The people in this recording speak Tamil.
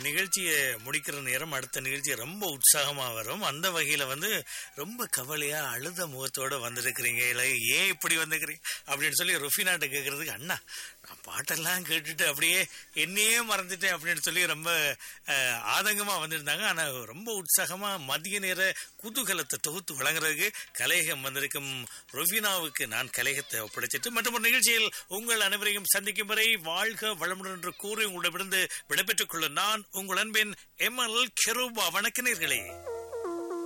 நிகழ்ச்சியை முடிக்கிற நேரம் அடுத்த நிகழ்ச்சி ரொம்ப உற்சாகமா வரும் அந்த வகையில வந்து ரொம்ப கவலையா அழுத முகத்தோட வந்திருக்கிறீங்க இல்லை ஏன் இப்படி வந்திருக்கிறீங்க அப்படின்னு சொல்லி ருஃபினாட்ட கேட்கறதுக்கு அண்ணா நான் பாட்டெல்லாம் கேட்டுட்டு அப்படியே என்னையே மறந்துட்டேன் அப்படின்னு சொல்லி ரொம்ப அஹ், ஆதங்கமா வந்திருந்தாங்க ஆனா ரொம்ப உற்சாகமா மதிய நேர குதூகலத்தை தொகுத்து வழங்குறதுக்கு கலையகம் வந்திருக்கும் ருஃபினாவுக்கு நான் கலையகத்தை ஒப்படைச்சிட்டு மற்றும் ஒரு நிகழ்ச்சியில் உங்கள் அனைவரையும் சந்திக்கும் வரை வாழ்க வளமுடன் என்று கூறி உங்களிடமிருந்து விடைபெற்றுக் கொள்ள நான் உங்கள் அன்பின் எம் எல் கெரூபா வணக்க நேர்களே